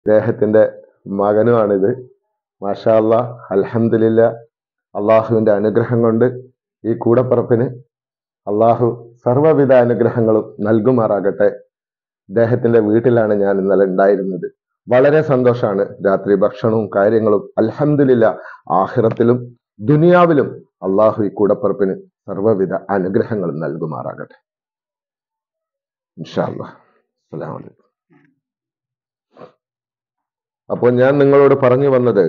ഇദ്ദേഹത്തിന്റെ മകനുമാണിത് മാഷാ അല്ലാ അൽഹംദുലില്ല അള്ളാഹുവിന്റെ അനുഗ്രഹം കൊണ്ട് ഈ കൂടപ്പറപ്പിന് അള്ളാഹു സർവ്വവിധ അനുഗ്രഹങ്ങളും നൽകുമാറാകട്ടെ ഇദ്ദേഹത്തിന്റെ വീട്ടിലാണ് ഞാൻ ഇന്നലെ ഉണ്ടായിരുന്നത് വളരെ സന്തോഷാണ് രാത്രി ഭക്ഷണവും കാര്യങ്ങളും അൽഹംദുലില്ല ആഹിറത്തിലും ദുനിയാവിലും അള്ളാഹു ഈ കൂടപ്പറപ്പിന് സർവ്വവിധ അനുഗ്രഹങ്ങളും നൽകുമാറാകട്ടെ ഇൻഷാ അല്ലാ അസ്സലാമു അലൈക്കും അപ്പോൾ ഞാൻ നിങ്ങളോട് പറഞ്ഞു വന്നത്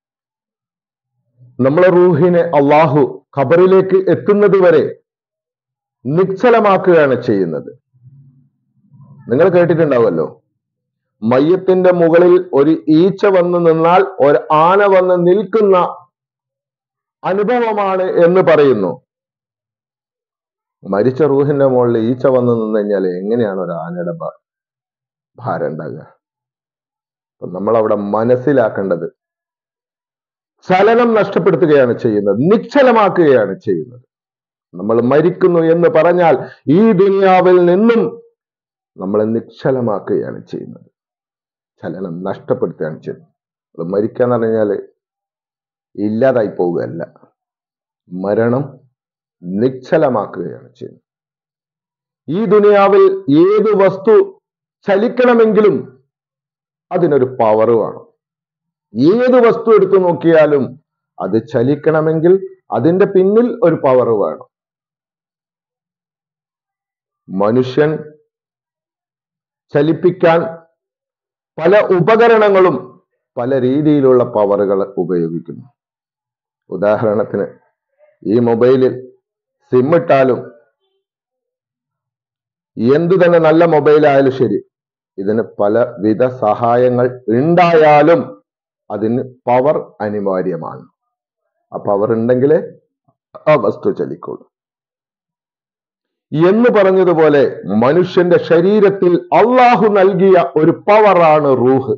നമ്മളെ റൂഹിനെ അള്ളാഹു ഖബറിലേക്ക് എത്തുന്നത് വരെ നിശ്ചലമാക്കുകയാണ് ചെയ്യുന്നത് നിങ്ങൾ കേട്ടിട്ടുണ്ടാവുമല്ലോ മയ്യത്തിന്റെ മുകളിൽ ഒരു ഈച്ച വന്ന് നിന്നാൽ ഒരു ആന വന്ന് നിൽക്കുന്ന അനുഭവമാണ് എന്ന് പറയുന്നു മരിച്ച റൂഹിന്റെ മുകളിൽ ഈച്ച വന്ന് നിന്ന് കഴിഞ്ഞാൽ എങ്ങനെയാണ് ഒരു ആനയുടെ ഭാ- ഭാരം ഉണ്ടാകുക അപ്പൊ നമ്മൾ അവിടെ മനസ്സിലാക്കേണ്ടത് ചലനം നഷ്ടപ്പെടുത്തുകയാണ് ചെയ്യുന്നത് നിശ്ചലമാക്കുകയാണ് ചെയ്യുന്നത് നമ്മൾ മരിക്കുന്നു എന്ന് പറഞ്ഞാൽ ഈ ദുനിയാവിൽ നിന്നും നമ്മളെ നിശ്ചലമാക്കുകയാണ് ചെയ്യുന്നത് ചലനം നഷ്ടപ്പെടുത്തുകയാണ് ചെയ്യുന്നത് നമ്മൾ മരിക്കുക എന്ന് പറഞ്ഞാൽ ഇല്ലാതായി പോവുകയല്ല മരണം നിശ്ചലമാക്കുകയാണ് ചെയ്യുന്നത് ഈ ദുനിയാവിൽ ഏത് വസ്തു ചലിക്കണമെങ്കിലും അതിനൊരു പവർ വേണം ഏത് വസ്തു എടുത്തു നോക്കിയാലും അത് ചലിക്കണമെങ്കിൽ അതിന്റെ പിന്നിൽ ഒരു പവർ വേണം മനുഷ്യൻ ചലിപ്പിക്കാൻ പല ഉപകരണങ്ങളും പല രീതിയിലുള്ള പവറുകൾ ഉപയോഗിക്കുന്നു ഉദാഹരണത്തിന് ഈ മൊബൈലിൽ സിം ഇട്ടാലും എന്തു തന്നെ നല്ല മൊബൈൽ ആയാലും ശരി ഇതിന് പലവിധ സഹായങ്ങൾ ഉണ്ടായാലും അതിന് പവർ അനിവാര്യമാണ് ആ പവർ ഉണ്ടെങ്കിലേ ആ വസ്തു ചലിക്കുള്ളൂ എന്ന് പറഞ്ഞതുപോലെ മനുഷ്യന്റെ ശരീരത്തിൽ അള്ളാഹു നൽകിയ ഒരു പവറാണ് റൂഹ്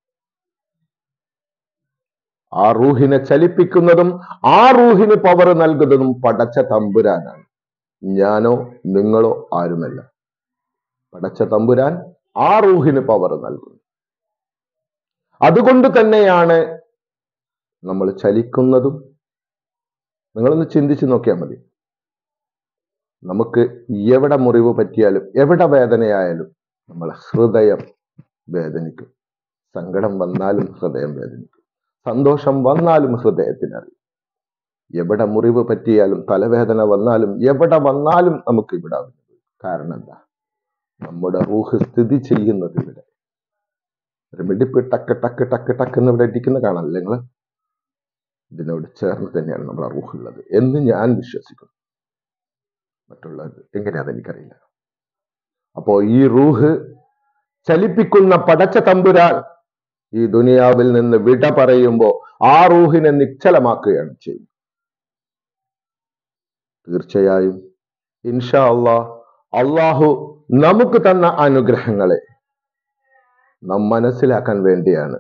ആ റൂഹിനെ ചലിപ്പിക്കുന്നതും ആ റൂഹിന് പവർ നൽകുന്നതും പടച്ച തമ്പുരാനാണ് ഞാനോ നിങ്ങളോ ആരുമല്ല പടച്ച തമ്പുരാൻ ആ റൂഹിന് പവർ നൽകുന്നു അതുകൊണ്ട് തന്നെയാണ് നമ്മൾ ചലിക്കുന്നതും നിങ്ങളൊന്ന് ചിന്തിച്ചു നോക്കിയാൽ മതി നമുക്ക് എവിടെ മുറിവ് പറ്റിയാലും എവിടെ വേദനയായാലും നമ്മളെ ഹൃദയം വേദനിക്കും സങ്കടം വന്നാലും ഹൃദയം വേദനിക്കും സന്തോഷം വന്നാലും ഹൃദയത്തിനറിയും എവിടെ മുറിവ് പറ്റിയാലും തലവേദന വന്നാലും എവിടെ വന്നാലും നമുക്ക് ഇവിടെ അറിയും. കാരണം എന്താ നമ്മുടെ റൂഹ് സ്ഥിതി ചെയ്യുന്നത് ഇവിടെ ഒരു മിടിപ്പ് ടക്ക് ടക്ക് ടക്ക് ടക്ക് എന്ന് ഇവിടെ ഇടിക്കുന്ന കാണാനല്ലേ നിങ്ങൾ ഇതിനോട് ചേർന്ന് തന്നെയാണ് നമ്മുടെ റൂഹ് ഉള്ളത് എന്ന് ഞാൻ വിശ്വസിക്കുന്നു മറ്റുള്ളത് എങ്ങനെയാന്ന് എനിക്കറിയില്ല അപ്പോ ഈ റൂഹ് ചലിപ്പിക്കുന്ന പടച്ച തമ്പുരാൻ ഈ ദുനിയാവിൽ നിന്ന് വിട പറയുമ്പോ ആ റൂഹിനെ നിശ്ചലമാക്കുകയാണ് ചെയ്യുന്നത് തീർച്ചയായും ഇൻഷാ അള്ളാ അള്ളാഹു നമുക്ക് തന്ന അനുഗ്രഹങ്ങളെ നാം മനസ്സിലാക്കാൻ വേണ്ടിയാണ്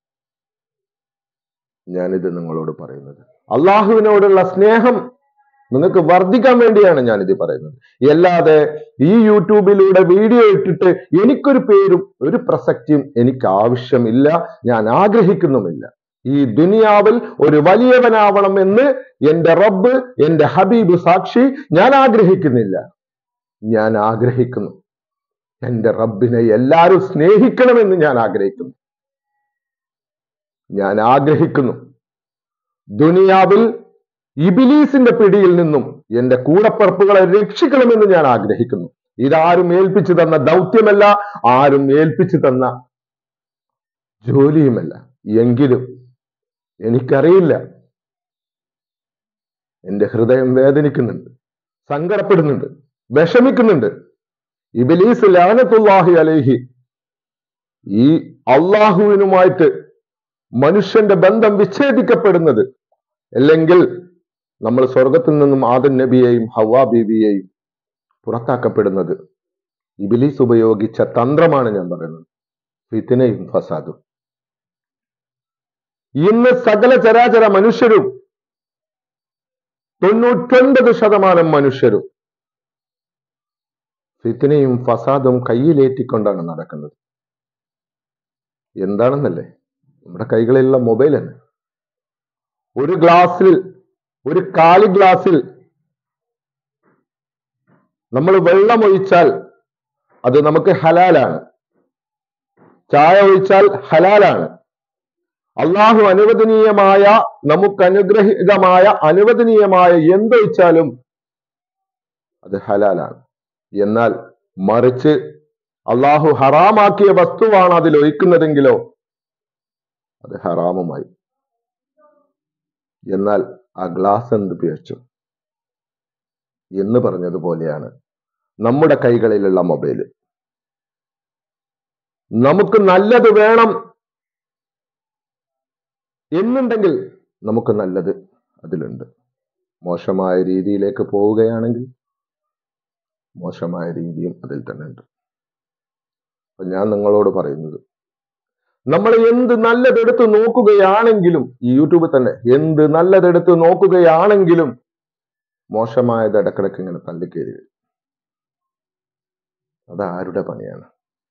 ഞാനിത് നിങ്ങളോട് പറയുന്നത് അള്ളാഹുവിനോടുള്ള സ്നേഹം നിങ്ങൾക്ക് വർദ്ധിക്കാൻ വേണ്ടിയാണ് ഞാനിത് പറയുന്നത് അല്ലാതെ ഈ യൂട്യൂബിലൂടെ വീഡിയോ ഇട്ടിട്ട് എനിക്കൊരു പേരും ഒരു പ്രസക്തിയും എനിക്ക് ആവശ്യമില്ല ഞാൻ ആഗ്രഹിക്കുന്നുമില്ല ഈ ദുനിയാവിൽ ഒരു വലിയവനാവണം എന്ന് എന്റെ റബ്ബ് എന്റെ ഹബീബ് സാക്ഷി ഞാൻ ആഗ്രഹിക്കുന്നില്ല ഞാൻ ആഗ്രഹിക്കുന്നു എന്റെ റബ്ബിനെ എല്ലാവരും സ്നേഹിക്കണമെന്ന് ഞാൻ ആഗ്രഹിക്കുന്നു ഞാൻ ആഗ്രഹിക്കുന്നു ദുനിയാവിൽ ഇബിലീസിന്റെ പിടിയിൽ നിന്നും എന്റെ കൂടപ്പറപ്പുകളെ രക്ഷിക്കണമെന്ന് ഞാൻ ആഗ്രഹിക്കുന്നു ഇതാരും ഏൽപ്പിച്ചു തന്ന ദൗത്യമല്ല ആരും ഏൽപ്പിച്ചു തന്ന ജോലിയുമല്ല എങ്കിലും എനിക്കറിയില്ല എന്റെ ഹൃദയം വേദനിക്കുന്നുണ്ട് സങ്കടപ്പെടുന്നുണ്ട് വിഷമിക്കുന്നുണ്ട് ഇബിലീസ് ലാനത്തുല്ലാഹി അലൈഹി ഈ അള്ളാഹുവിനുമായിട്ട് മനുഷ്യന്റെ ബന്ധം വിച്ഛേദിക്കപ്പെടുന്നത് അല്ലെങ്കിൽ നമ്മൾ സ്വർഗത്തിൽ നിന്നും ആദൻ നബിയെയും ഹവാ ബീബിയെയും പുറത്താക്കപ്പെടുന്നത് ഇബിലീസ് ഉപയോഗിച്ച തന്ത്രമാണ് ഞാൻ പറയുന്നത് ഫിത്തിനയും ഫസാദും ഇന്ന് സകല ചരാചര മനുഷ്യരും തൊണ്ണൂറ്റൊൻപത് ശതമാനം മനുഷ്യരും ഫിത്തിനയും ഫസാദും കയ്യിലേറ്റിക്കൊണ്ടാണ് നടക്കുന്നത് എന്താണെന്നല്ലേ നമ്മുടെ കൈകളിലുള്ള മൊബൈൽ തന്നെ ഒരു ഗ്ലാസ്സിൽ ഒരു കാലി ഗ്ലാസ്സിൽ നമ്മൾ വെള്ളം ഒഴിച്ചാൽ അത് നമുക്ക് ഹലാലാണ് ചായ ഒഴിച്ചാൽ ഹലാലാണ് അള്ളാഹു അനുവദനീയമായ നമുക്ക് അനുഗ്രഹിതമായ അനുവദനീയമായ എന്തൊഴിച്ചാലും അത് ഹലാലാണ് എന്നാൽ മറിച്ച് അള്ളാഹു ഹറാമാക്കിയ വസ്തുവാണ് അതിൽ ഒഴിക്കുന്നതെങ്കിലോ അത് ഹറാമുമായി എന്നാൽ ആ ഗ്ലാസ് എന്ത് ഉപയോഗിച്ചു എന്ന് പറഞ്ഞതുപോലെയാണ് നമ്മുടെ കൈകളിലുള്ള മൊബൈൽ നമുക്ക് നല്ലത് വേണം എന്നുണ്ടെങ്കിൽ നമുക്ക് നല്ലത് അതിലുണ്ട് മോശമായ രീതിയിലേക്ക് പോവുകയാണെങ്കിൽ മോശമായ രീതിയും അതിൽ തന്നെ ഉണ്ട് അപ്പൊ ഞാൻ നിങ്ങളോട് പറയുന്നത് നമ്മൾ എന്ത് നല്ലതെടുത്ത് നോക്കുകയാണെങ്കിലും ഈ യൂട്യൂബിൽ തന്നെ എന്ത് നല്ലതെടുത്ത് നോക്കുകയാണെങ്കിലും മോശമായത് ഇടക്കിടക്ക് ഇങ്ങനെ തള്ളിക്കയറി വരും അത് ആരുടെ പണിയാണ്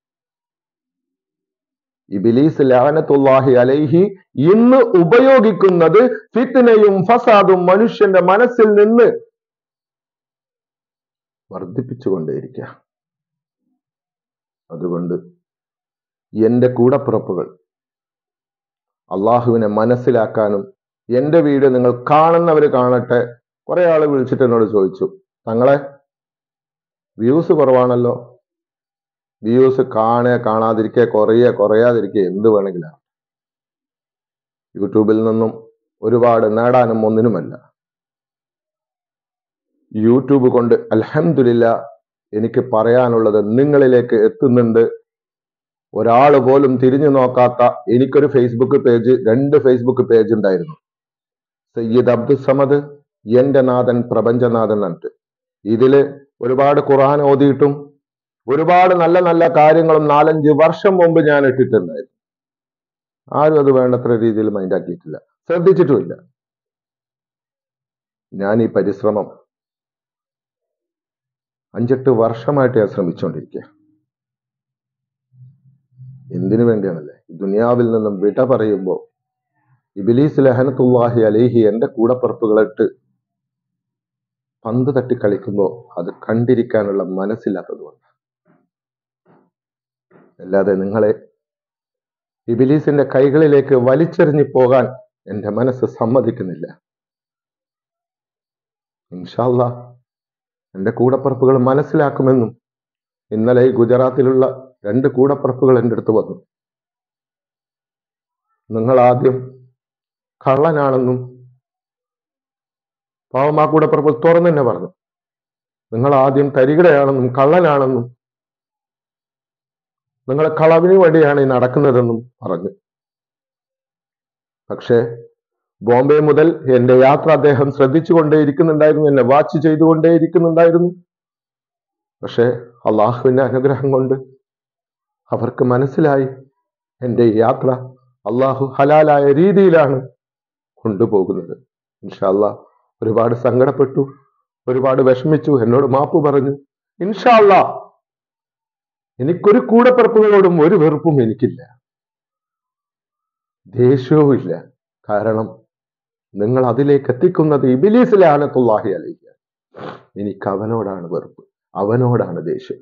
ഇബിലീസ് ലാനത്തുല്ലാഹി അലൈഹി ഇന്ന് ഉപയോഗിക്കുന്നത് ഫിത്നയും ഫസാദും മനുഷ്യന്റെ മനസ്സിൽ നിന്ന് വർദ്ധിപ്പിച്ചുകൊണ്ടേയിരിക്കുക അതുകൊണ്ട് എന്റെ കൂടപ്പിറപ്പുകൾ അള്ളാഹുവിനെ മനസ്സിലാക്കാനും എന്റെ വീഡിയോ നിങ്ങൾ കാണുന്നവർ കാണട്ടെ കുറെ ആള് വിളിച്ചിട്ട് എന്നോട് ചോദിച്ചു തങ്ങളെ വ്യൂസ് കുറവാണല്ലോ വ്യൂസ് കാണുക കാണാതിരിക്കുക കുറയുക കുറയാതിരിക്കുക എന്ത് വേണമെങ്കിലും യൂട്യൂബിൽ നിന്നും ഒരുപാട് നേടാനും ഒന്നിനുമല്ല യൂട്യൂബ് കൊണ്ട് അൽഹംദുലില്ല എനിക്ക് പറയാനുള്ളത് നിങ്ങളിലേക്ക് എത്തുന്നുണ്ട് ഒരാൾ പോലും തിരിഞ്ഞു നോക്കാത്ത എനിക്കൊരു ഫേസ്ബുക്ക് പേജ് രണ്ട് ഫേസ്ബുക്ക് പേജ് ഉണ്ടായിരുന്നു സയ്യിദ് അബ്ദുൽ സമദ് എന്റെ നാഥൻ പ്രപഞ്ചനാഥൻ എന്നിട്ട് ഇതില് ഒരുപാട് ഖുർആൻ ഓതിയിട്ടും ഒരുപാട് നല്ല നല്ല കാര്യങ്ങളും നാലഞ്ച് വർഷം മുമ്പ് ഞാൻ ഇട്ടിട്ടുണ്ടായിരുന്നു ആരും അത് വേണ്ടത്ര രീതിയിൽ മൈൻഡാക്കിയിട്ടില്ല ശ്രദ്ധിച്ചിട്ടുമില്ല ഞാൻ ഈ പരിശ്രമം അഞ്ചെട്ട് വർഷമായിട്ട് ഞാൻ ശ്രമിച്ചുകൊണ്ടിരിക്കുക എന്തിനു വേണ്ടിയാണല്ലേ ദുനിയാവിൽ നിന്നും വിട പറയുമ്പോൾ ഇബിലീസ് ലഹനത്തുല്ലാഹി അലേഹി എന്റെ കൂടപ്പുറപ്പുകളിട്ട് പന്ത് തട്ടി കളിക്കുമ്പോൾ അത് കണ്ടിരിക്കാനുള്ള മനസ്സില്ലാത്തതുകൊണ്ട് അല്ലാതെ നിങ്ങളെ ഇബിലീസിന്റെ കൈകളിലേക്ക് വലിച്ചെറിഞ്ഞു പോകാൻ എന്റെ മനസ്സ് സമ്മതിക്കുന്നില്ല ഇൻഷാല്ല എന്റെ കൂടപ്പുറപ്പുകൾ മനസ്സിലാക്കുമെന്നും ഇന്നലെ ഈ ഗുജറാത്തിലുള്ള രണ്ട് കൂടപ്പുറപ്പുകൾ എൻ്റെ അടുത്ത് വന്നു നിങ്ങൾ ആദ്യം കള്ളനാണെന്നും പാവം ആ കൂടപ്പുറപ്പ് തുറന്നു തന്നെ പറഞ്ഞു നിങ്ങൾ ആദ്യം തരികിടയാണെന്നും കള്ളനാണെന്നും നിങ്ങൾ കളവിന് വേണ്ടിയാണ് ഈ നടക്കുന്നതെന്നും പറഞ്ഞു പക്ഷേ ബോംബെ മുതൽ എന്റെ യാത്ര അദ്ദേഹം ശ്രദ്ധിച്ചുകൊണ്ടേയിരിക്കുന്നുണ്ടായിരുന്നു എന്നെ വാച്ച് ചെയ്തുകൊണ്ടേയിരിക്കുന്നുണ്ടായിരുന്നു പക്ഷേ അള്ളാഹുവിന്റെ അനുഗ്രഹം കൊണ്ട് അവർക്ക് മനസ്സിലായി എന്റെ ഈ യാത്ര അള്ളാഹു ഹലാലായ രീതിയിലാണ് കൊണ്ടുപോകുന്നത് ഇൻഷാല്ല ഒരുപാട് സങ്കടപ്പെട്ടു ഒരുപാട് വിഷമിച്ചു എന്നോട് മാപ്പ് പറഞ്ഞു ഇൻഷാല്ല എനിക്കൊരു കൂടപ്പിറപ്പുകളോടും ഒരു വെറുപ്പും എനിക്കില്ല ദേഷ്യവും ഇല്ല കാരണം നിങ്ങൾ അതിലേക്ക് എത്തിക്കുന്നത് ഇബിലീസിലെ ആനത്തുള്ളാഹി അലൈഹി എനിക്ക് അവനോടാണ് വെറുപ്പ് അവനോടാണ് ദേഷ്യം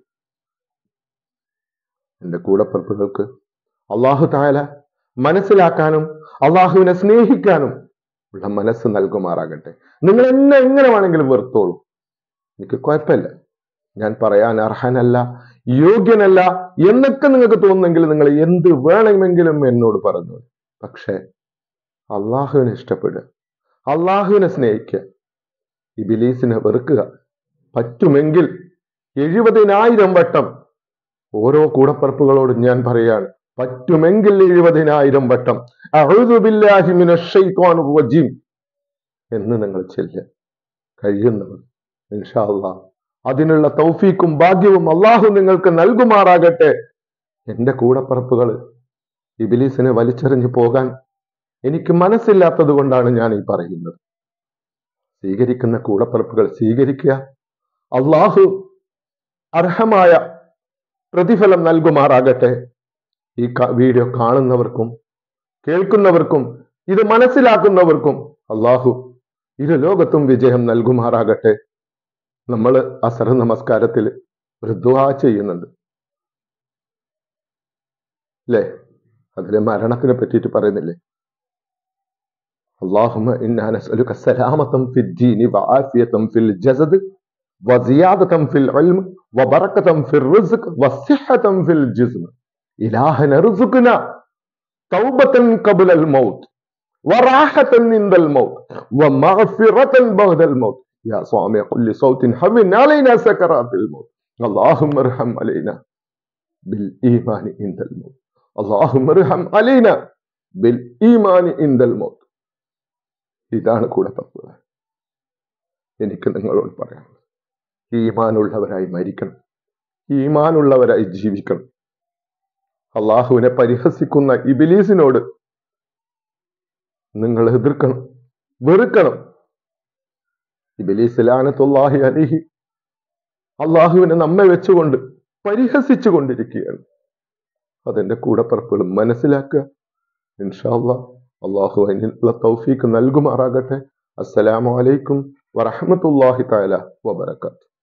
എന്റെ കൂടപ്പിറപ്പുകൾക്ക് അള്ളാഹു താല മനസ്സിലാക്കാനും അള്ളാഹുവിനെ സ്നേഹിക്കാനും ഉള്ള മനസ്സ് നൽകുമാറാകട്ടെ നിങ്ങൾ എന്നെ എങ്ങനെ വേണമെങ്കിലും വെറുത്തോളൂ എനിക്ക് കുഴപ്പമില്ല ഞാൻ പറയാൻ അർഹനല്ല യോഗ്യനല്ല എന്നൊക്കെ നിങ്ങൾക്ക് തോന്നുന്നെങ്കിൽ നിങ്ങൾ എന്ത് വേണമെങ്കിലും എന്നോട് പറഞ്ഞു പക്ഷേ അള്ളാഹുവിനെ ഇഷ്ടപ്പെടുക അള്ളാഹുവിനെ സ്നേഹിക്കുക ഈ ബിലീസിനെ വെറുക്കുക പറ്റുമെങ്കിൽ എഴുപതിനായിരം വട്ടം ഓരോ കൂടപ്പറപ്പുകളോടും ഞാൻ പറയാണ് പറ്റുമെങ്കിൽ എഴുപതിനായിരം വട്ടം അഹുദുബില്ലാഹി മിനശ് ശൈത്വാനിർ റജീം എന്ന് നിങ്ങൾ ചെല്ലുക കഴിയുന്നവർ ഇൻഷാ അള്ളാഹ് അതിനുള്ള തൗഫീക്കും ഭാഗ്യവും അള്ളാഹു നിങ്ങൾക്ക് നൽകുമാറാകട്ടെ എന്റെ കൂടപ്പറപ്പുകൾ ഇബിലീസിനെ വലിച്ചെറിഞ്ഞു പോകാൻ എനിക്ക് മനസ്സില്ലാത്തത് കൊണ്ടാണ് ഞാൻ ഈ പറയുന്നത് സ്വീകരിക്കുന്ന കൂടപ്പറപ്പുകൾ സ്വീകരിക്കുക അള്ളാഹു അർഹമായ പ്രതിഫലം നൽകുമാറാകട്ടെ ഈ ക- വീഡിയോ കാണുന്നവർക്കും കേൾക്കുന്നവർക്കും ഇത് മനസ്സിലാക്കുന്നവർക്കും അള്ളാഹു ഇരു ലോകത്തും വിജയം നൽകുമാറാകട്ടെ നമ്മൾ അസർ നമസ്കാരത്തിൽ ഒരു ദുആ ചെയ്യുന്നുണ്ട് അല്ലേ അതിലെ മരണത്തിനെ പറ്റിയിട്ട് പറയുന്നില്ലേ اللهم إنا نسألك سلامة في الدين وعافية في الجسد وزيادة في العلم وبركة في الرزق وصحة في الجسم إلهنا ارزقنا توبة قبل الموت وراحة عند الموت ومغفرة بعد الموت يا صامع كل صوت حمن علينا سكرات الموت اللهم ارحم علينا بالإيمان عند الموت اللهم ارحم علينا بالإيمان عند الموت ഇതാണ് കൂടെ തത്വം എനിക്ക് നിങ്ങളോട് പറയാം ഈമാനുള്ളവരായി മരിക്കണം ഈമാനുള്ളവരായി ജീവിക്കണം അള്ളാഹുവിനെ പരിഹസിക്കുന്ന ഇബിലീസിനോട് നിങ്ങൾ എതിർക്കണം വെറുക്കണം ഇബിലീസ് ലാനത്തുല്ലാഹി അലിഹി അള്ളാഹുവിനെ നമ്മെ വെച്ചുകൊണ്ട് പരിഹസിച്ചു കൊണ്ടിരിക്കുകയാണ് അതെന്റെ കൂടപ്പറപ്പുകൾ മനസ്സിലാക്കുക ഇൻഷാല്ലാ അള്ളാഹു അതിനുള്ള തൗഫീക്ക് നൽകുമാറാകട്ടെ അസ്സലാമു അലൈക്കും വറഹ്മത്തുള്ളാഹി തആല വബറകാത്ത്